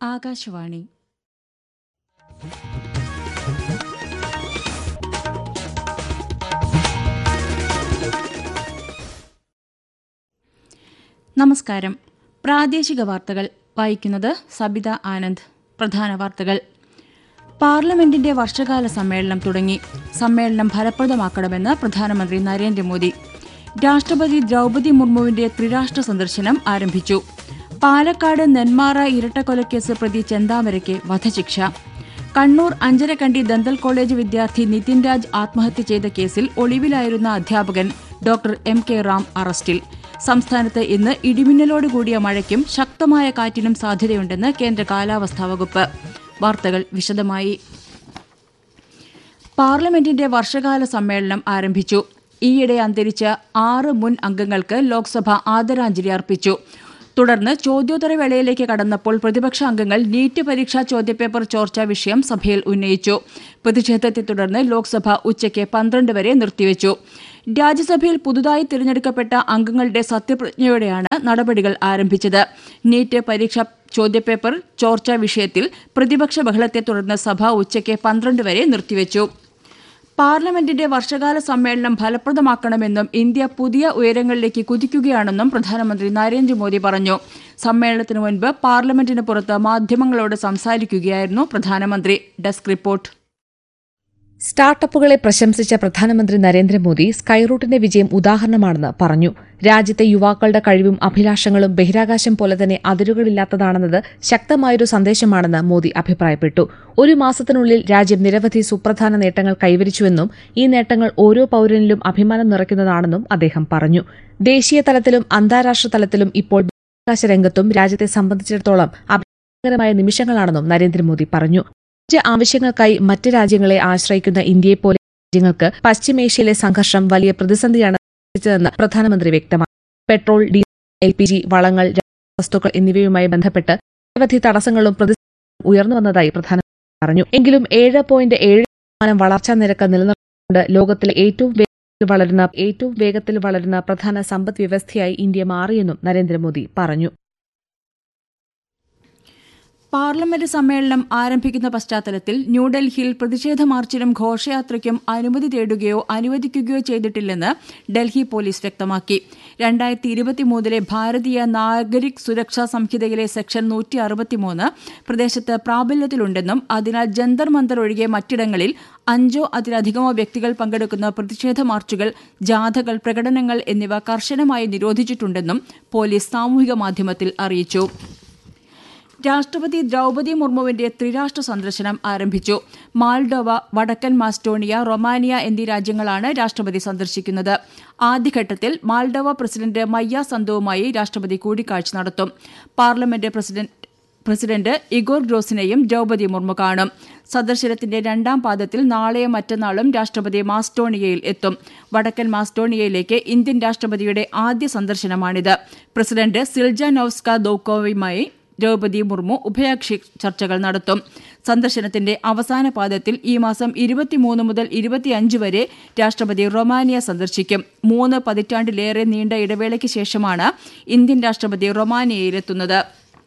ആകാശവാണി നമസ്കാരം പ്രാദേശിക വാർത്തകൾ വായിക്കുന്നത് സബിത ആനന്ദ് പ്രധാന വാർത്തകൾ പാർലമെന്റിന്റെ വർഷകാല സമ്മേളനം തുടങ്ങി സമ്മേളനം ഫലപ്രദമാക്കണമെന്ന് പ്രധാനമന്ത്രി നരേന്ദ്രമോദി രാഷ്ട്രപതി ദ്രൗപതി മുർമുവിന്റെ ത്രിരാഷ്ട്ര സന്ദർശനം ആരംഭിച്ചു പാലക്കാട് നെന്മാറ ഇരട്ടക്കൊലക്കേസ് പ്രതി ചെന്താമരയ്ക്ക് വധശിക്ഷ കണ്ണൂർ അഞ്ചരക്കണ്ടി ദന്തൽ കോളേജ് വിദ്യാർത്ഥി നിതിൻ രാജ് ആത്മഹത്യ ചെയ്ത കേസിൽ ഒളിവിലായിരുന്ന അധ്യാപകൻ ഡോക്ടർ എം കെ റാം അറസ്റ്റിൽ സംസ്ഥാനത്ത് ഇന്ന് ഇടിമിന്നലോട് കൂടിയ മഴയ്ക്കും ശക്തമായ കാറ്റിനും സാധ്യതയുണ്ടെന്ന് കേന്ദ്ര കാലാവസ്ഥാ വകുപ്പ് വാർത്തകൾ വിശദമായി പാർലമെന്റിന്റെ വർഷകാല സമ്മേളനം ആരംഭിച്ചു ഈയിടെ അന്തരിച്ച ആറ് മുൻ അംഗങ്ങൾക്ക് ലോക്സഭ ആദരാഞ്ജലി അർപ്പിച്ചു തുടർന്ന് ചോദ്യോത്തരവേളയിലേക്ക് കടന്നപ്പോൾ പ്രതിപക്ഷ അംഗങ്ങൾ നീറ്റ് പരീക്ഷാ ചോദ്യപേപ്പർ ചോർച്ചാ വിഷയം സഭയിൽ ഉന്നയിച്ചു പ്രതിഷേധത്തെ തുടർന്ന് ലോക്സഭ ഉച്ചയ്ക്ക് പന്ത്രണ്ട് വരെ നിർത്തിവച്ചു രാജ്യസഭയിൽ പുതുതായി തിരഞ്ഞെടുക്കപ്പെട്ട അംഗങ്ങളുടെ സത്യപ്രതിജ്ഞയോടെയാണ് നടപടികൾ ആരംഭിച്ചത് നീറ്റ് പരീക്ഷാ ചോദ്യപേപ്പർ ചോർച്ചാ വിഷയത്തിൽ പ്രതിപക്ഷ ബഹളത്തെ തുടർന്ന് സഭ ഉച്ചയ്ക്ക് പന്ത്രണ്ട് വരെ നിർത്തിവച്ചു പാർലമെന്റിന്റെ വർഷകാല സമ്മേളനം ഫലപ്രദമാക്കണമെന്നും ഇന്ത്യ പുതിയ ഉയരങ്ങളിലേക്ക് കുതിക്കുകയാണെന്നും പ്രധാനമന്ത്രി നരേന്ദ്രമോദി പറഞ്ഞു സമ്മേളനത്തിനു മുൻപ് പാർലമെന്റിന് പുറത്ത് മാധ്യമങ്ങളോട് സംസാരിക്കുകയായിരുന്നു പ്രധാനമന്ത്രി ഡെസ്ക് റിപ്പോർട്ട് സ്റ്റാർട്ടപ്പുകളെ പ്രശംസിച്ച പ്രധാനമന്ത്രി നരേന്ദ്രമോദി സ്കൈറൂട്ടിന്റെ വിജയം ഉദാഹരണമാണെന്ന് പറഞ്ഞു രാജ്യത്തെ യുവാക്കളുടെ കഴിവും അഭിലാഷങ്ങളും ബഹിരാകാശം പോലെ തന്നെ അതിരുകളില്ലാത്തതാണെന്നത് ശക്തമായൊരു സന്ദേശമാണെന്ന് മോദി അഭിപ്രായപ്പെട്ടു ഒരു മാസത്തിനുള്ളിൽ രാജ്യം നിരവധി സുപ്രധാന നേട്ടങ്ങൾ കൈവരിച്ചുവെന്നും ഈ നേട്ടങ്ങൾ ഓരോ പൌരനിലും അഭിമാനം നിറയ്ക്കുന്നതാണെന്നും അദ്ദേഹം പറഞ്ഞു ദേശീയ തലത്തിലും അന്താരാഷ്ട്ര തലത്തിലും ഇപ്പോൾ ബഹിരാകാശ രംഗത്തും രാജ്യത്തെ സംബന്ധിച്ചിടത്തോളം അഭിമാനകരമായ നിമിഷങ്ങളാണെന്നും നരേന്ദ്രമോദി പറഞ്ഞു ഊർജ്ജ ആവശ്യങ്ങൾക്കായി മറ്റ് രാജ്യങ്ങളെ ആശ്രയിക്കുന്ന ഇന്ത്യയെപ്പോലെ രാജ്യങ്ങൾക്ക് പശ്ചിമേഷ്യയിലെ സംഘർഷം വലിയ പ്രതിസന്ധിയാണ് സൃഷ്ടിച്ചതെന്ന് പ്രധാനമന്ത്രി വ്യക്തമാക്കി petrol diesel L P G വളങ്ങൾ വസ്തുക്കൾ എന്നിവയുമായി ബന്ധപ്പെട്ട് നിരവധി തടസ്സങ്ങളും പ്രതിസന്ധികളും ഉയർന്നു വന്നതായി പ്രധാനമന്ത്രി പറഞ്ഞു എങ്കിലും ഏഴ് പോയിന്റ് ഏഴ് ശതമാനം വളർച്ചാ നിരക്ക് നിലനിർത്തിക്കൊണ്ട് ലോകത്തിലെ ഏറ്റവും വേഗത്തിൽ വളരുന്ന ഏറ്റവും വേഗത്തിൽ വളരുന്ന പ്രധാന സമ്പദ് വ്യവസ്ഥയായി ഇന്ത്യ മാറിയെന്നും നരേന്ദ്രമോദി പറഞ്ഞു പാർലമെന്റ് സമ്മേളനം ആരംഭിക്കുന്ന പശ്ചാത്തലത്തിൽ ന്യൂഡൽഹിയിൽ പ്രതിഷേധ മാർച്ചിനും ഘോഷയാത്രയ്ക്കും അനുമതി തേടുകയോ അനുവദിക്കുകയോ ചെയ്തിട്ടില്ലെന്ന് ഡൽഹി പോലീസ് വ്യക്തമാക്കി രണ്ടായിരത്തി ഇരുപത്തിമൂന്നിലെ ഭാരതീയ നാഗരിക് സുരക്ഷാ സംഹിതയിലെ സെക്ഷൻ നൂറ്റി അറുപത്തിമൂന്ന് പ്രദേശത്ത് പ്രാബല്യത്തിലുണ്ടെന്നും അതിനാൽ ജന്തർ മന്ദർ ഒഴികെ മറ്റിടങ്ങളിൽ അഞ്ചോ അതിലധികമോ വ്യക്തികൾ പങ്കെടുക്കുന്ന പ്രതിഷേധ മാർച്ചുകൾ ജാഥകൾ പ്രകടനങ്ങൾ എന്നിവ കർശനമായി നിരോധിച്ചിട്ടുണ്ടെന്നും പോലീസ് സാമൂഹിക മാധ്യമത്തിൽ അറിയിച്ചു രാഷ്ട്രപതി ദ്രൗപതി മുർമുവിന്റെ ത്രിരാഷ്ട്ര സന്ദർശനം ആരംഭിച്ചു മാൾഡോവ വടക്കൻ മാസ്റ്റോണിയ റൊമാനിയ എന്നീ രാജ്യങ്ങളാണ് രാഷ്ട്രപതി സന്ദർശിക്കുന്നത് ആദ്യഘട്ടത്തിൽ മാൾഡോവ പ്രസിഡന്റ് മയ്യ സന്തോവുമായി രാഷ്ട്രപതി കൂടിക്കാഴ്ച നടത്തും പാർലമെന്റ് പ്രസിഡന്റ് പ്രസിഡന്റ് ഇഗോർ ഗ്രോസിനെയും ദ്രൗപതി മുർമു കാണും സന്ദർശനത്തിന്റെ രണ്ടാം പാദത്തിൽ നാളെയും മറ്റന്നാളും രാഷ്ട്രപതി മാസ്റ്റോണിയയിൽ എത്തും വടക്കൻ മാസ്റ്റോണിയയിലേക്ക് ഇന്ത്യൻ രാഷ്ട്രപതിയുടെ ആദ്യ സന്ദർശനമാണിത് പ്രസിഡന്റ് സിൽജ നൌസ്ക ദൌക്കോവുമായി ദ്രൗപതി മുർമു ഉഭയകക്ഷി ചർച്ചകൾ നടത്തും സന്ദർശനത്തിന്റെ അവസാന പാദത്തിൽ ഈ മാസം ഇരുപത്തിമൂന്ന് മുതൽ ഇരുപത്തിയഞ്ച് വരെ രാഷ്ട്രപതി റൊമാനിയ സന്ദർശിക്കും മൂന്ന് പതിറ്റാണ്ടിലേറെ നീണ്ട ഇടവേളയ്ക്ക് ശേഷമാണ് ഇന്ത്യൻ രാഷ്ട്രപതി റൊമാനിയയിലെത്തുന്നത്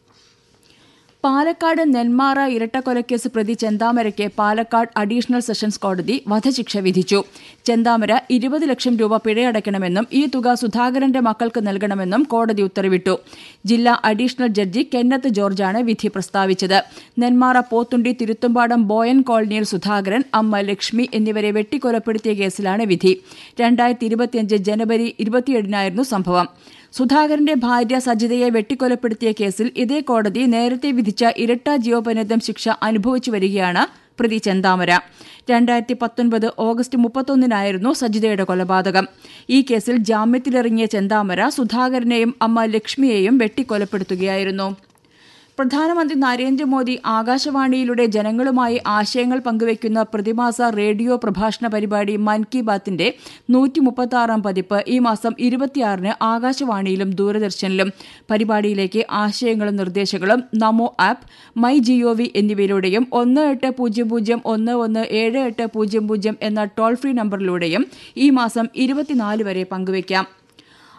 പാലക്കാട് നെന്മാറ ഇരട്ടക്കൊലക്കേസ് പ്രതി ചെന്താമരയ്ക്ക് പാലക്കാട് അഡീഷണൽ സെഷൻസ് കോടതി വധശിക്ഷ വിധിച്ചു ചെന്താമര ഇരുപത് ലക്ഷം രൂപ പിഴയടയ്ക്കണമെന്നും ഈ തുക സുധാകരന്റെ മക്കൾക്ക് നൽകണമെന്നും കോടതി ഉത്തരവിട്ടു ജില്ലാ അഡീഷണൽ ജഡ്ജി കെന്നത്ത് ജോർജാണ് വിധി പ്രസ്താവിച്ചത് നെന്മാറ പോത്തുണ്ടി തിരുത്തുംപാടം ബോയൻ കോളനിയിൽ സുധാകരൻ അമ്മ ലക്ഷ്മി എന്നിവരെ വെട്ടിക്കൊലപ്പെടുത്തിയ കേസിലാണ് വിധി രണ്ടായിരത്തി ഇരുപത്തിയഞ്ച് ജനുവരി ഇരുപത്തിയേഴിനായിരുന്നു സംഭവം സുധാകരന്റെ ഭാര്യ സജിതയെ വെട്ടിക്കൊലപ്പെടുത്തിയ കേസിൽ ഇതേ കോടതി നേരത്തെ വിധിച്ച ഇരട്ട ജീവപര്യന്തം ശിക്ഷ അനുഭവിച്ചു വരികയാണ് പ്രതി ചെന്താമര രണ്ടായിരത്തി പത്തൊൻപത് ഓഗസ്റ്റ് മുപ്പത്തൊന്നിനായിരുന്നു സജിതയുടെ കൊലപാതകം ഈ കേസിൽ ജാമ്യത്തിലിറങ്ങിയ ചെന്താമര സുധാകരനെയും അമ്മ ലക്ഷ്മിയെയും വെട്ടിക്കൊലപ്പെടുത്തുകയായിരുന്നു പ്രധാനമന്ത്രി നരേന്ദ്രമോദി ആകാശവാണിയിലൂടെ ജനങ്ങളുമായി ആശയങ്ങൾ പങ്കുവയ്ക്കുന്ന പ്രതിമാസ റേഡിയോ പ്രഭാഷണ പരിപാടി മൻ കി ബാത്തിന്റെ നൂറ്റി മുപ്പത്തിയാറാം പതിപ്പ് ഈ മാസം ഇരുപത്തിയാറിന് ആകാശവാണിയിലും ദൂരദർശനിലും പരിപാടിയിലേക്ക് ആശയങ്ങളും നിർദ്ദേശങ്ങളും നമോ ആപ്പ് മൈ ജിഒവി എന്നിവയിലൂടെയും ഒന്ന് എട്ട് പൂജ്യം പൂജ്യം ഒന്ന് ഒന്ന് ഏഴ് എട്ട് പൂജ്യം പൂജ്യം എന്ന ടോൾ ഫ്രീ നമ്പറിലൂടെയും ഈ മാസം ഇരുപത്തിനാല് വരെ പങ്കുവയ്ക്കാം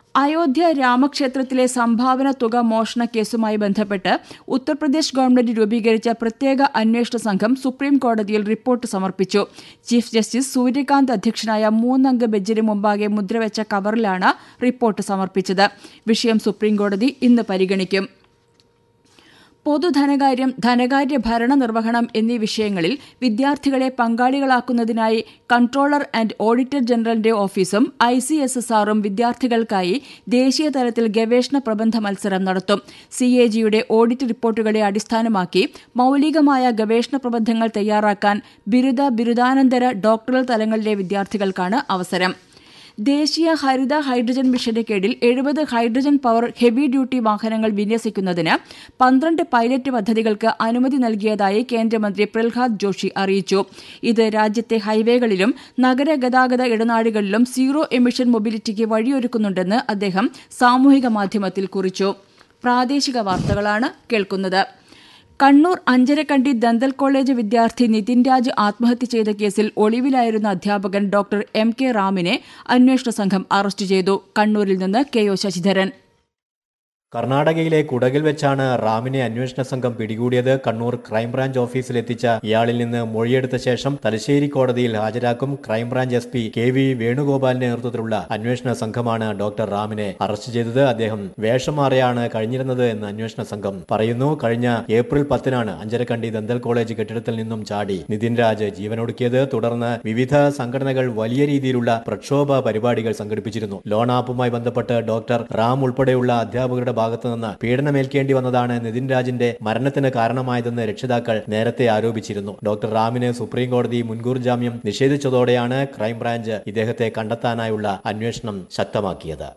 അയോധ്യ രാമക്ഷേത്രത്തിലെ സംഭാവന തുക മോഷണ കേസുമായി ബന്ധപ്പെട്ട് ഉത്തർപ്രദേശ് ഗവൺമെന്റ് രൂപീകരിച്ച പ്രത്യേക അന്വേഷണ സംഘം സുപ്രീം കോടതിയിൽ റിപ്പോർട്ട് സമർപ്പിച്ചു ചീഫ് ജസ്റ്റിസ് സൂര്യകാന്ത് അധ്യക്ഷനായ മൂന്നംഗ ബെഞ്ചിന് മുമ്പാകെ മുദ്രവെച്ച കവറിലാണ് റിപ്പോർട്ട് സമർപ്പിച്ചത് വിഷയം സുപ്രീംകോടതി ഇന്ന് പരിഗണിക്കും പൊതുധനകാര്യം ധനകാര്യ ഭരണ നിർവഹണം എന്നീ വിഷയങ്ങളിൽ വിദ്യാർത്ഥികളെ പങ്കാളികളാക്കുന്നതിനായി കൺട്രോളർ ആൻഡ് ഓഡിറ്റർ ജനറലിന്റെ ഓഫീസും ഐ സി എസ് എസ് ആറും വിദ്യാർത്ഥികൾക്കായി ദേശീയ തലത്തിൽ ഗവേഷണ പ്രബന്ധ മത്സരം നടത്തും സി എ ജിയുടെ ഓഡിറ്റ് റിപ്പോർട്ടുകളെ അടിസ്ഥാനമാക്കി മൌലികമായ ഗവേഷണ പ്രബന്ധങ്ങൾ തയ്യാറാക്കാൻ ബിരുദ ബിരുദാനന്തര ഡോക്ടറൽ തലങ്ങളിലെ വിദ്യാർത്ഥികൾക്കാണ് അവസരം ദേശീയ ഹരിത ഹൈഡ്രജൻ മിഷന്റെ കീഴിൽ എഴുപത് ഹൈഡ്രജൻ പവർ ഹെവി ഡ്യൂട്ടി വാഹനങ്ങൾ വിന്യസിക്കുന്നതിന് പന്ത്രണ്ട് പൈലറ്റ് പദ്ധതികൾക്ക് അനുമതി നൽകിയതായി കേന്ദ്രമന്ത്രി പ്രഹ്ലാദ് ജോഷി അറിയിച്ചു ഇത് രാജ്യത്തെ ഹൈവേകളിലും നഗരഗതാഗത ഇടനാഴികളിലും സീറോ എമിഷൻ മൊബിലിറ്റിക്ക് വഴിയൊരുക്കുന്നുണ്ടെന്ന് അദ്ദേഹം സാമൂഹിക മാധ്യമത്തിൽ കുറിച്ചു പ്രാദേശിക വാർത്തകളാണ് കേൾക്കുന്നത് കണ്ണൂർ അഞ്ചരക്കണ്ടി ദന്തൽ കോളേജ് വിദ്യാർത്ഥി നിതിൻ രാജ് ആത്മഹത്യ ചെയ്ത കേസിൽ ഒളിവിലായിരുന്ന അധ്യാപകൻ ഡോക്ടർ എം കെ റാമിനെ അന്വേഷണ സംഘം അറസ്റ്റ് ചെയ്തു കണ്ണൂരിൽ നിന്ന് കെ ഒ ശശിധരൻ കർണാടകയിലെ കുടകിൽ വെച്ചാണ് റാമിനെ അന്വേഷണ സംഘം പിടികൂടിയത് കണ്ണൂർ ക്രൈംബ്രാഞ്ച് ഓഫീസിലെത്തിച്ച ഇയാളിൽ നിന്ന് മൊഴിയെടുത്ത ശേഷം തലശ്ശേരി കോടതിയിൽ ഹാജരാക്കും crime branch S P K V വേണുഗോപാലിന്റെ നേതൃത്വത്തിലുള്ള അന്വേഷണ സംഘമാണ് ഡോക്ടർ റാമിനെ അറസ്റ്റ് ചെയ്തത് അദ്ദേഹം വേഷം മാറിയാണ് കഴിഞ്ഞിരുന്നത് എന്ന് അന്വേഷണ സംഘം പറയുന്നു കഴിഞ്ഞ ഏപ്രിൽ പത്തിനാണ് അഞ്ചരക്കണ്ടി ദന്തൽ കോളേജ് കെട്ടിടത്തിൽ നിന്നും ചാടി നിതിൻ രാജ് ജീവനൊടുക്കിയത് തുടർന്ന് വിവിധ സംഘടനകൾ വലിയ രീതിയിലുള്ള പ്രക്ഷോഭ പരിപാടികൾ സംഘടിപ്പിച്ചിരുന്നു ലോൺ ആപ്പുമായി ബന്ധപ്പെട്ട് ഡോക്ടർ റാം ഉൾപ്പെടെയുള്ള അധ്യാപകരുടെ ഭാഗത്തുനിന്ന് പീഡനമേൽക്കേണ്ടി വന്നതാണ് നിതിൻ രാജിന്റെ മരണത്തിന് കാരണമായതെന്ന് രക്ഷിതാക്കൾ നേരത്തെ ആരോപിച്ചിരുന്നു ഡോക്ടർ റാമിന് സുപ്രീം കോടതി മുൻകൂർ ജാമ്യം നിഷേധിച്ചതോടെയാണ് ക്രൈംബ്രാഞ്ച് ഇദ്ദേഹത്തെ കണ്ടെത്താനായുള്ള അന്വേഷണം ശക്തമാക്കിയത്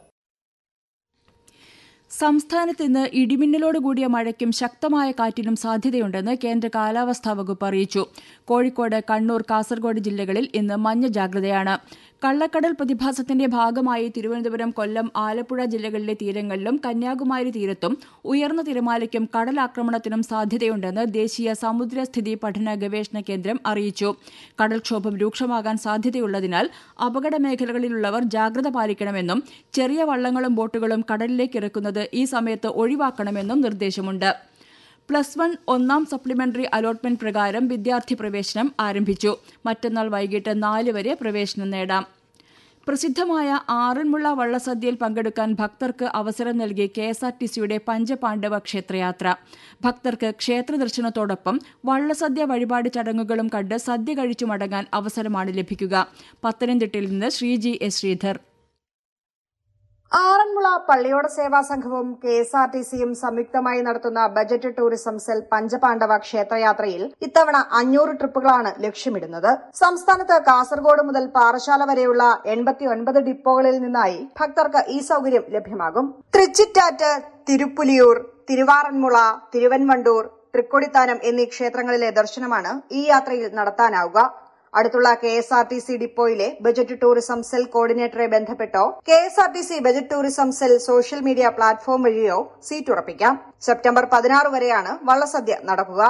സംസ്ഥാനത്ത് ഇന്ന് ഇടിമിന്നലോട് കൂടിയ മഴയ്ക്കും ശക്തമായ കാറ്റിനും സാധ്യതയുണ്ടെന്ന് കേന്ദ്ര കാലാവസ്ഥാ വകുപ്പ് അറിയിച്ചു കോഴിക്കോട് കണ്ണൂർ കാസർഗോഡ് ജില്ലകളിൽ ഇന്ന് മഞ്ഞ ജാഗ്രതയാണ് കള്ളക്കടൽ പ്രതിഭാസത്തിന്റെ ഭാഗമായി തിരുവനന്തപുരം കൊല്ലം ആലപ്പുഴ ജില്ലകളിലെ തീരങ്ങളിലും കന്യാകുമാരി തീരത്തും ഉയർന്ന തിരമാലയ്ക്കും കടലാക്രമണത്തിനും സാധ്യതയുണ്ടെന്ന് ദേശീയ സമുദ്രസ്ഥിതി പഠന ഗവേഷണ കേന്ദ്രം അറിയിച്ചു കടൽക്ഷോഭം രൂക്ഷമാകാൻ സാധ്യതയുള്ളതിനാൽ അപകട മേഖലകളിലുള്ളവർ ജാഗ്രത പാലിക്കണമെന്നും ചെറിയ വള്ളങ്ങളും ബോട്ടുകളും കടലിലേക്ക് ഇറക്കുന്നത് ഈ സമയത്ത് ഒഴിവാക്കണമെന്നും നിർദ്ദേശമുണ്ട് പ്ലസ് വൺ ഒന്നാം സപ്ലിമെന്ററി അലോട്ട്മെന്റ് പ്രകാരം വിദ്യാർത്ഥി പ്രവേശനം ആരംഭിച്ചു മറ്റന്നാൾ വൈകിട്ട് നാല് വരെ പ്രവേശനം നേടാം പ്രസിദ്ധമായ ആറന്മുള വള്ളസദ്യയിൽ പങ്കെടുക്കാൻ ഭക്തർക്ക് അവസരം നൽകി കെ എസ് ആർ ടി സിയുടെ പഞ്ചപാണ്ഡവ ക്ഷേത്രയാത്ര ഭക്തർക്ക് ക്ഷേത്ര ദർശനത്തോടൊപ്പം വള്ളസദ്യ വഴിപാട് ചടങ്ങുകളും കണ്ട് സദ്യ കഴിച്ചു മടങ്ങാൻ അവസരമാണ് ലഭിക്കുക പത്തനംതിട്ടയിൽ നിന്ന് ശ്രീജി എസ് ശ്രീധർ ആറന്മുള പള്ളിയോട സേവാ സംഘവും കെ എസ് ആർ ടി സിയും സംയുക്തമായി നടത്തുന്ന ബജറ്റ് ടൂറിസം സെൽ പഞ്ചപാണ്ഡവ ക്ഷേത്രയാത്രയിൽ ഇത്തവണ അഞ്ഞൂറ് ട്രിപ്പുകളാണ് ലക്ഷ്യമിടുന്നത് സംസ്ഥാനത്ത് കാസർഗോഡ് മുതൽ പാറശാല വരെയുള്ള എൺപത്തി ഒൻപത് ഡിപ്പോകളിൽ നിന്നായി ഭക്തർക്ക് ഈ സൗകര്യം ലഭ്യമാകും തൃച്ചിറ്റാറ്റ് തിരുപ്പുലിയൂർ തിരുവാറന്മുള തിരുവൻവണ്ടൂർ തൃക്കൊടിത്താനം എന്നീ ക്ഷേത്രങ്ങളിലെ ദർശനമാണ് ഈ യാത്രയിൽ നടത്താനാവുക അടുത്തുള്ള K S R T C ഡിപ്പോയിലെ ബജറ്റ് ടൂറിസം സെൽ കോർഡിനേറ്ററെ ബന്ധപ്പെട്ടോ K S R T C budget tourism cell social media platform വഴിയോ സീറ്റ് ഉറപ്പിക്കാം സെപ്റ്റംബർ പതിനാറ് വരെയാണ് വള്ളസദ്യ നടക്കുക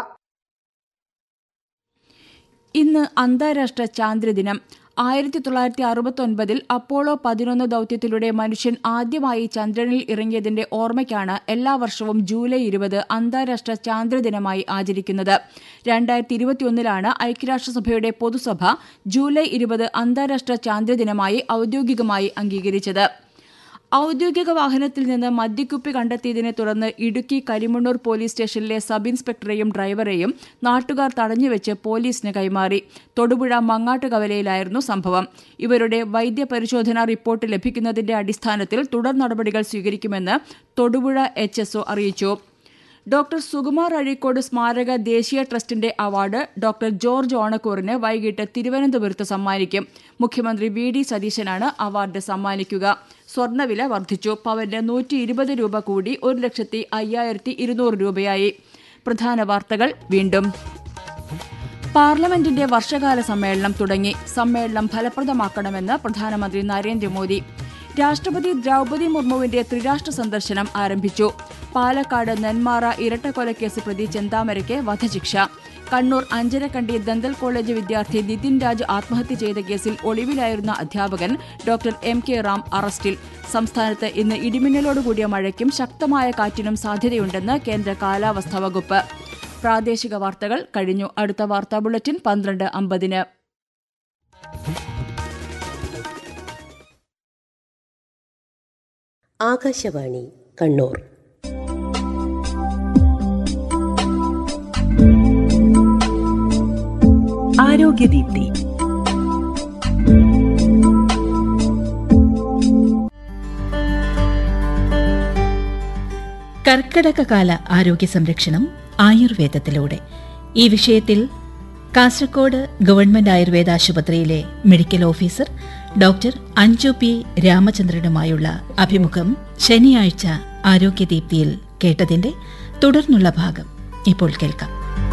ഇന്ന് അന്താരാഷ്ട്ര ചാന്ദ്രദിനം ആയിരത്തി തൊള്ളായിരത്തി അറുപത്തൊൻപതിൽ അപ്പോളോ പതിനൊന്ന് ദൌത്യത്തിലൂടെ മനുഷ്യൻ ആദ്യമായി ചന്ദ്രനിൽ ഇറങ്ങിയതിന്റെ ഓർമ്മയ്ക്കാണ് എല്ലാ വർഷവും ജൂലൈ ഇരുപത് അന്താരാഷ്ട്ര ചാന്ദ്രദിനമായി ആചരിക്കുന്നത് രണ്ടായിരത്തി ഇരുപത്തിയൊന്നിലാണ് ഐക്യരാഷ്ട്രസഭയുടെ പൊതുസഭ ജൂലൈ ഇരുപത് അന്താരാഷ്ട്ര ചാന്ദ്രദിനമായി ഔദ്യോഗികമായി അംഗീകരിച്ചത് ഔദ്യോഗിക വാഹനത്തിൽ നിന്ന് മദ്യക്കുപ്പി കണ്ടെത്തിയതിനെ തുടർന്ന് ഇടുക്കി കരിമണ്ണൂർ പോലീസ് സ്റ്റേഷനിലെ സബ് ഇൻസ്പെക്ടറെയും ഡ്രൈവറെയും നാട്ടുകാർ തടഞ്ഞുവെച്ച് പോലീസിന് കൈമാറി തൊടുപുഴ മങ്ങാട്ടുകവലയിലായിരുന്നു സംഭവം ഇവരുടെ വൈദ്യപരിശോധനാ റിപ്പോർട്ട് ലഭിക്കുന്നതിന്റെ അടിസ്ഥാനത്തിൽ തുടർ നടപടികൾ സ്വീകരിക്കുമെന്ന് തൊടുപുഴ എച്ച് അറിയിച്ചു ഡോക്ടർ സുകുമാർ അഴീക്കോട് സ്മാരക ദേശീയ ട്രസ്റ്റിന്റെ അവാർഡ് ഡോക്ടർ ജോർജ് ഓണക്കൂറിന് വൈകിട്ട് തിരുവനന്തപുരത്ത് സമ്മാനിക്കും മുഖ്യമന്ത്രി വി ഡി സതീശനാണ് അവാർഡ് സമ്മാനിക്കുക സ്വർണ്ണവില വർദ്ധിച്ചു പവന് നൂറ്റി ഇരുപത് രൂപ കൂടി ഒരു ലക്ഷത്തി അയ്യായിരത്തി ഇരുന്നൂറ് രൂപയായി പ്രധാന വാർത്തകൾ വീണ്ടും പാർലമെന്റിന്റെ വർഷകാല സമ്മേളനം തുടങ്ങി സമ്മേളനം ഫലപ്രദമാക്കണമെന്ന് പ്രധാനമന്ത്രി നരേന്ദ്രമോദി രാഷ്ട്രപതി ദ്രൌപതി മുർമുവിന്റെ ത്രിരാഷ്ട്ര സന്ദർശനം ആരംഭിച്ചു പാലക്കാട് നെന്മാറ ഇരട്ടക്കൊലക്കേസ് പ്രതി ചെന്താമരയ്ക്ക് വധശിക്ഷ കണ്ണൂർ അഞ്ചരക്കണ്ടി ദന്തൽ കോളേജ് വിദ്യാർത്ഥി നിതിൻ രാജ് ആത്മഹത്യ ചെയ്ത കേസിൽ ഒളിവിലായിരുന്ന അധ്യാപകൻ ഡോക്ടർ എം കെ റാം അറസ്റ്റിൽ സംസ്ഥാനത്ത് ഇന്ന് ഇടിമിന്നലോടുകൂടിയ മഴയ്ക്കും ശക്തമായ കാറ്റിനും സാധ്യതയുണ്ടെന്ന് കേന്ദ്ര കാലാവസ്ഥാ വകുപ്പ് പ്രാദേശിക വാർത്തകൾ കഴിഞ്ഞു അടുത്ത വാർത്താ ബുള്ളറ്റിൻ പന്ത്രണ്ട് അമ്പതിന് ആകാശവാണി കണ്ണൂർ ആരോഗ്യദീപ്തി കർക്കടകകാല ആരോഗ്യ സംരക്ഷണം ആയുർവേദത്തിലൂടെ ഈ വിഷയത്തിൽ കാസർഗോഡ് ഗവൺമെന്റ് ആയുർവേദ ആശുപത്രിയിലെ medical officer doctor Anju P രാമചന്ദ്രനുമായുള്ള അഭിമുഖം ശനിയാഴ്ച ആരോഗ്യദീപ്തിയിൽ കേട്ടതിന്റെ തുടർന്നുള്ള ഭാഗം ഇപ്പോൾ കേൾക്കാം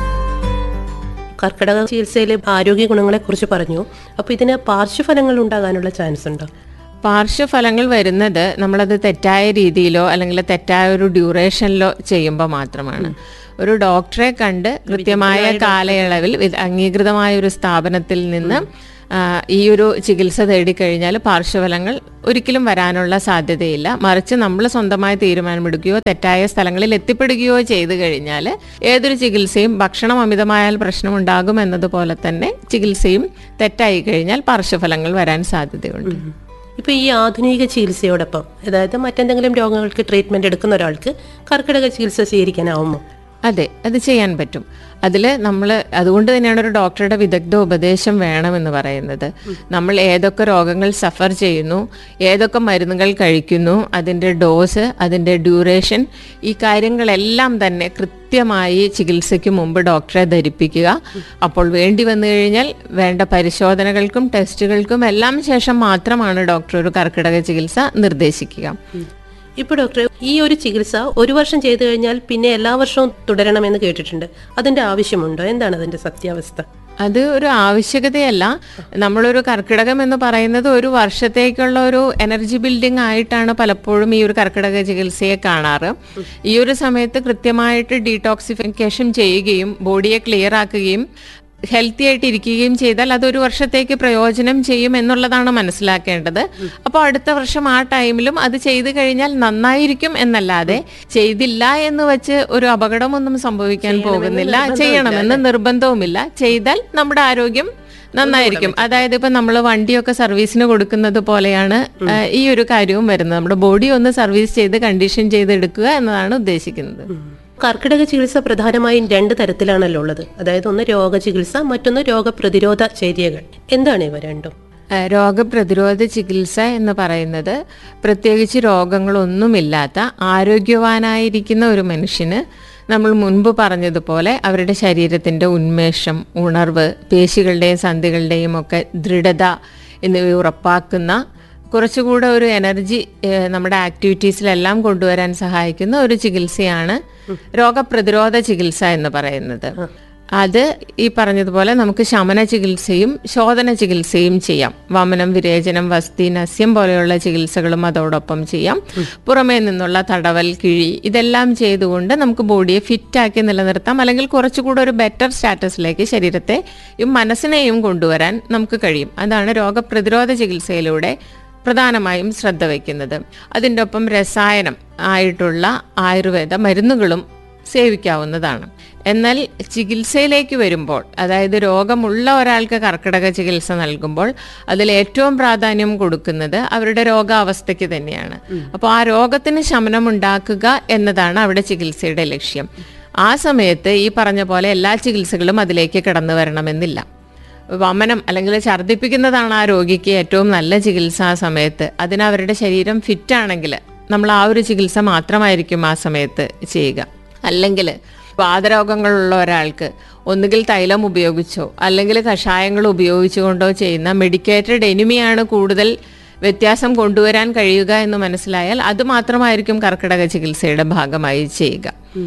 കർക്കിടക ചികിത്സയിലെ ആരോഗ്യ ഗുണങ്ങളെ കുറിച്ച് പറഞ്ഞു അപ്പോൾ ഇതിന് പാർശ്വഫലങ്ങൾ ഉണ്ടാകാനുള്ള ചാൻസ് ഉണ്ടോ പാർശ്വഫലങ്ങൾ വരുന്നത് നമ്മളത് തെറ്റായ രീതിയിലോ അല്ലെങ്കിൽ തെറ്റായ ഒരു ഡ്യൂറേഷനിലോ ചെയ്യുമ്പോൾ മാത്രമാണ് ഒരു ഡോക്ടറെ കണ്ട് കൃത്യമായ കാലയളവിൽ ഇത് അംഗീകൃതമായ ഒരു സ്ഥാപനത്തിൽ നിന്ന് ആ, ഈ ഒരു ചികിത്സ തേടിക്കഴിഞ്ഞാൽ പാർശ്വഫലങ്ങൾ ഒരിക്കലും വരാനുള്ള സാധ്യതയില്ല മറിച്ച് നമ്മൾ സ്വന്തമായി തീരുമാനമെടുക്കുകയോ തെറ്റായ സ്ഥലങ്ങളിൽ എത്തിപ്പെടുകയോ ചെയ്തു കഴിഞ്ഞാൽ ഏതൊരു ചികിത്സയും ഭക്ഷണം അമിതമായാൽ പ്രശ്നമുണ്ടാകും എന്നതുപോലെ തന്നെ ചികിത്സയും തെറ്റായി കഴിഞ്ഞാൽ പാർശ്വഫലങ്ങൾ വരാൻ സാധ്യതയുണ്ട് ഇപ്പോൾ ഈ ആധുനിക ചികിത്സയോടൊപ്പം അതായത് മറ്റെന്തെങ്കിലും രോഗങ്ങൾക്ക് ട്രീറ്റ്മെന്റ് എടുക്കുന്ന ഒരാൾക്ക് കർക്കിടക ചികിത്സ സ്വീകരിക്കാനാവുമോ അതെ അത് ചെയ്യാൻ പറ്റും അതിൽ നമ്മൾ അതുകൊണ്ട് തന്നെയാണ് ഒരു ഡോക്ടറുടെ വിദഗ്ധ ഉപദേശം വേണമെന്ന് പറയുന്നത് നമ്മൾ ഏതൊക്കെ രോഗങ്ങൾ സഫർ ചെയ്യുന്നു ഏതൊക്കെ മരുന്നുകൾ കഴിക്കുന്നു അതിൻ്റെ ഡോസ് അതിൻ്റെ ഡ്യൂറേഷൻ ഈ കാര്യങ്ങളെല്ലാം തന്നെ കൃത്യമായി ചികിത്സയ്ക്ക് മുമ്പ് ഡോക്ടറെ ധരിപ്പിക്കുക അപ്പോൾ വേണ്ടി വന്നു കഴിഞ്ഞാൽ വേണ്ട പരിശോധനകൾക്കും ടെസ്റ്റുകൾക്കും എല്ലാം ശേഷം മാത്രമാണ് ഡോക്ടർ ഒരു കർക്കിടക ചികിത്സ നിർദ്ദേശിക്കുക ഇപ്പോൾ ഡോക്ടറെ ഈ ഒരു ചികിത്സ ഒരു വർഷം ചെയ്തു കഴിഞ്ഞാൽ പിന്നെ എല്ലാ വർഷവും തുടരണമെന്ന് കേട്ടിട്ടുണ്ട് അതിന്റെ ആവശ്യമുണ്ടോ എന്താണ് അതിന്റെ സത്യാവസ്ഥ അത് ഒരു ആവശ്യകതയല്ല നമ്മളൊരു കർക്കിടകം എന്ന് പറയുന്നത് ഒരു വർഷത്തേക്കുള്ള ഒരു എനർജി ബിൽഡിംഗ് ആയിട്ടാണ് പലപ്പോഴും ഈ ഒരു കർക്കിടക ചികിത്സയെ കാണാറ് ഈ ഒരു സമയത്ത് കൃത്യമായിട്ട് ഡീടോക്സിഫിക്കേഷൻ ചെയ്യുകയും ബോഡിയെ ക്ലിയർ ആക്കുകയും ഹെൽത്തി ആയിട്ട് ഇരിക്കുകയും ചെയ്താൽ അതൊരു വർഷത്തേക്ക് പ്രയോജനം ചെയ്യും എന്നുള്ളതാണ് മനസ്സിലാക്കേണ്ടത് അപ്പോൾ അടുത്ത വർഷം ആ ടൈമിലും അത് ചെയ്തു കഴിഞ്ഞാൽ നന്നായിരിക്കും എന്നല്ലാതെ ചെയ്തില്ല എന്ന് വെച്ച് ഒരു അപകടമൊന്നും സംഭവിക്കാൻ പോകുന്നില്ല ചെയ്യണമെന്ന് നിർബന്ധവുമില്ല ചെയ്താൽ നമ്മുടെ ആരോഗ്യം നന്നായിരിക്കും അതായത് ഇപ്പൊ നമ്മൾ വണ്ടിയൊക്കെ സർവീസിന് കൊടുക്കുന്നത് പോലെയാണ് ആ, ഈ ഒരു കാര്യവും വരുന്നത് നമ്മുടെ ബോഡി ഒന്ന് സർവീസ് ചെയ്ത് കണ്ടീഷൻ ചെയ്ത് എടുക്കുക എന്നതാണ് ഉദ്ദേശിക്കുന്നത് കർക്കിടക ചികിത്സ പ്രധാനമായും രണ്ട് തരത്തിലാണല്ലോ ഉള്ളത് അതായത് ഒന്ന് രോഗചികിത്സ മറ്റൊന്ന് രോഗപ്രതിരോധ ചര്യകൾ എന്താണ് ഇവ രണ്ടും ആ, രോഗപ്രതിരോധ ചികിത്സ എന്ന് പറയുന്നത് പ്രത്യേകിച്ച് രോഗങ്ങളൊന്നുമില്ലാത്ത ആരോഗ്യവാനായിരിക്കുന്ന ഒരു മനുഷ്യന് നമ്മൾ മുൻപ് പറഞ്ഞതുപോലെ അവരുടെ ശരീരത്തിൻ്റെ ഉന്മേഷം ഉണർവ് പേശികളുടെയും സന്ധികളുടെയും ഒക്കെ ദൃഢത എന്നിവ ഉറപ്പാക്കുന്ന കുറച്ചുകൂടെ ഒരു എനർജി ഏഹ്, നമ്മുടെ ആക്ടിവിറ്റീസിലെല്ലാം കൊണ്ടുവരാൻ സഹായിക്കുന്ന ഒരു ചികിത്സയാണ് രോഗപ്രതിരോധ ചികിത്സ എന്ന് പറയുന്നത് അത് ഈ പറഞ്ഞതുപോലെ നമുക്ക് ശമന ചികിത്സയും ശോധന ചികിത്സയും ചെയ്യാം വമനം വിരേചനം വസ്തി നസ്യം പോലെയുള്ള ചികിത്സകളും അതോടൊപ്പം ചെയ്യാം പുറമേ നിന്നുള്ള തടവൽ കിഴി ഇതെല്ലാം ചെയ്തുകൊണ്ട് നമുക്ക് ബോഡിയെ ഫിറ്റാക്കി നിലനിർത്താം അല്ലെങ്കിൽ കുറച്ചുകൂടെ ഒരു ബെറ്റർ സ്റ്റാറ്റസിലേക്ക് ശരീരത്തെയും മനസ്സിനെയും കൊണ്ടുവരാൻ നമുക്ക് കഴിയും അതാണ് രോഗപ്രതിരോധ ചികിത്സയിലൂടെ പ്രധാനമായും ശ്രദ്ധ വയ്ക്കുന്നത് അതിൻ്റെ ഒപ്പം രസായനം ആയിട്ടുള്ള ആയുർവേദ മരുന്നുകളും സേവിക്കാവുന്നതാണ് എന്നാൽ ചികിത്സയിലേക്ക് വരുമ്പോൾ അതായത് രോഗമുള്ള ഒരാൾക്ക് കർക്കിടക ചികിത്സ നൽകുമ്പോൾ അതിൽ ഏറ്റവും പ്രാധാന്യം കൊടുക്കുന്നത് അവരുടെ രോഗാവസ്ഥയ്ക്ക് തന്നെയാണ് അപ്പോൾ ആ രോഗത്തിന് ശമനം ഉണ്ടാക്കുക എന്നതാണ് അവിടെ ചികിത്സയുടെ ലക്ഷ്യം ആ സമയത്ത് ഈ പറഞ്ഞ പോലെ എല്ലാ ചികിത്സകളും അതിലേക്ക് കടന്നു വരണമെന്നില്ല വമനം അല്ലെങ്കിൽ ഛർദ്ദിപ്പിക്കുന്നതാണ് ആ രോഗിക്ക് ഏറ്റവും നല്ല ചികിത്സ ആ സമയത്ത് അതിന് അവരുടെ ശരീരം ഫിറ്റ് ആണെങ്കിൽ നമ്മൾ ആ ഒരു ചികിത്സ മാത്രമായിരിക്കും ആ സമയത്ത് ചെയ്യുക അല്ലെങ്കിൽ വാതരോഗങ്ങളുള്ള ഒരാൾക്ക് ഒന്നുകിൽ തൈലം ഉപയോഗിച്ചോ അല്ലെങ്കിൽ കഷായങ്ങൾ ഉപയോഗിച്ചുകൊണ്ടോ ചെയ്യുന്ന മെഡിക്കേറ്റഡ് എനിമിയാണ് കൂടുതൽ വ്യത്യാസം കൊണ്ടുവരാൻ കഴിയുക എന്ന് മനസ്സിലായാൽ അത് മാത്രമായിരിക്കും കർക്കിടക ചികിത്സയുടെ ഭാഗമായി ചെയ്യുക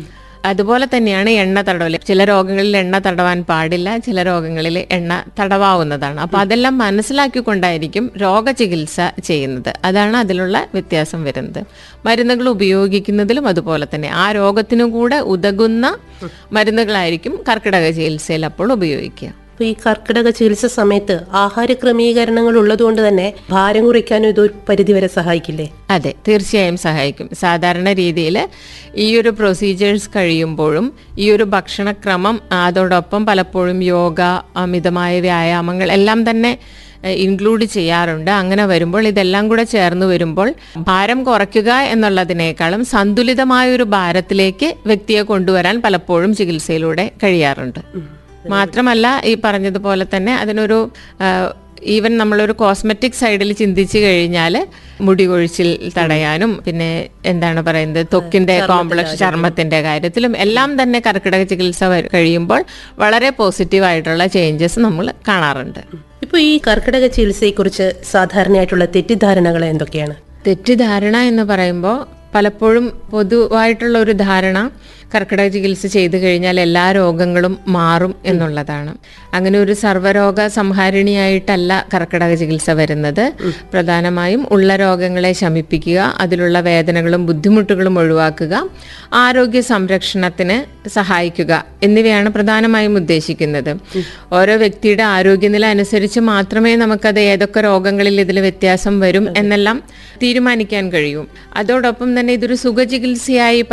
അതുപോലെ തന്നെയാണ് എണ്ണ തടവൽ ചില രോഗങ്ങളിൽ എണ്ണ തടവാൻ പാടില്ല ചില രോഗങ്ങളിൽ എണ്ണ തടവാവുന്നതാണ് അപ്പോൾ അതെല്ലാം മനസ്സിലാക്കിക്കൊണ്ടായിരിക്കും രോഗചികിത്സ ചെയ്യുന്നത് അതാണ് അതിലുള്ള വ്യത്യാസം വരുന്നത് മരുന്നുകൾ ഉപയോഗിക്കുന്നതിലും അതുപോലെ തന്നെ ആ രോഗത്തിനു കൂടെ ഉതകുന്ന മരുന്നുകളായിരിക്കും കർക്കിടക ചികിത്സയിൽ അപ്പോൾ ഉപയോഗിക്കുക അപ്പൊ ഈ കർക്കിടക ചികിത്സ സമയത്ത് ആഹാര ക്രമീകരണങ്ങൾ ഉള്ളതുകൊണ്ട് തന്നെ ഭാരം കുറയ്ക്കാനും ഇത് ഒരു പരിധിവരെ സഹായിക്കില്ലേ അതെ തീർച്ചയായും സഹായിക്കും സാധാരണ രീതിയിൽ ഈ ഒരു പ്രൊസീജിയേഴ്സ് കഴിയുമ്പോഴും ഈ ഒരു ഭക്ഷണക്രമം അതോടൊപ്പം പലപ്പോഴും യോഗ അമിതമായ വ്യായാമങ്ങൾ എല്ലാം തന്നെ ഇൻക്ലൂഡ് ചെയ്യാറുണ്ട് അങ്ങനെ വരുമ്പോൾ ഇതെല്ലാം കൂടെ ചേർന്ന് വരുമ്പോൾ ഭാരം കുറയ്ക്കുക എന്നുള്ളതിനേക്കാളും സന്തുലിതമായ ഒരു ഭാരത്തിലേക്ക് വ്യക്തിയെ കൊണ്ടുവരാൻ പലപ്പോഴും ചികിത്സയിലൂടെ കഴിയാറുണ്ട് മാത്രമല്ല ഈ പറഞ്ഞതുപോലെ തന്നെ അതിനൊരു ഈവൻ നമ്മളൊരു കോസ്മെറ്റിക് സൈഡിൽ ചിന്തിച്ചു കഴിഞ്ഞാൽ മുടി കൊഴിച്ചിൽ തടയാനും പിന്നെ എന്താണ് പറയുന്നത് ത്വക്കിന്റെ കോംപ്ലക്സ് ചർമ്മത്തിന്റെ കാര്യത്തിലും എല്ലാം തന്നെ കർക്കിടക ചികിത്സ വ- കഴിയുമ്പോൾ വളരെ പോസിറ്റീവായിട്ടുള്ള ചേഞ്ചസ് നമ്മൾ കാണാറുണ്ട് ഇപ്പൊ ഈ കർക്കിടക ചികിത്സയെക്കുറിച്ച് സാധാരണയായിട്ടുള്ള തെറ്റിദ്ധാരണകൾ എന്തൊക്കെയാണ് തെറ്റിദ്ധാരണ എന്ന് പറയുമ്പോൾ പലപ്പോഴും പൊതുവായിട്ടുള്ള ഒരു ധാരണ കർക്കിടക ചികിത്സ ചെയ്തു കഴിഞ്ഞാൽ എല്ലാ രോഗങ്ങളും മാറും എന്നുള്ളതാണ് അങ്ങനെ ഒരു സർവ്വരോഗ സംഹാരിണിയായിട്ടല്ല കർക്കിടക ചികിത്സ വരുന്നത് പ്രധാനമായും ഉള്ള രോഗങ്ങളെ ശമിപ്പിക്കുക അതിലുള്ള വേദനകളും ബുദ്ധിമുട്ടുകളും ഒഴിവാക്കുക ആരോഗ്യ സംരക്ഷണത്തിന് സഹായിക്കുക എന്നിവയാണ് പ്രധാനമായും ഉദ്ദേശിക്കുന്നത് ഓരോ വ്യക്തിയുടെ ആരോഗ്യനില അനുസരിച്ച് മാത്രമേ നമുക്കത് ഏതൊക്കെ രോഗങ്ങളിൽ ഇതിൽ വ്യത്യാസം വരും എന്നെല്ലാം തീരുമാനിക്കാൻ കഴിയും അതോടൊപ്പം തന്നെ ഇതൊരു സുഖചികിത്സയായി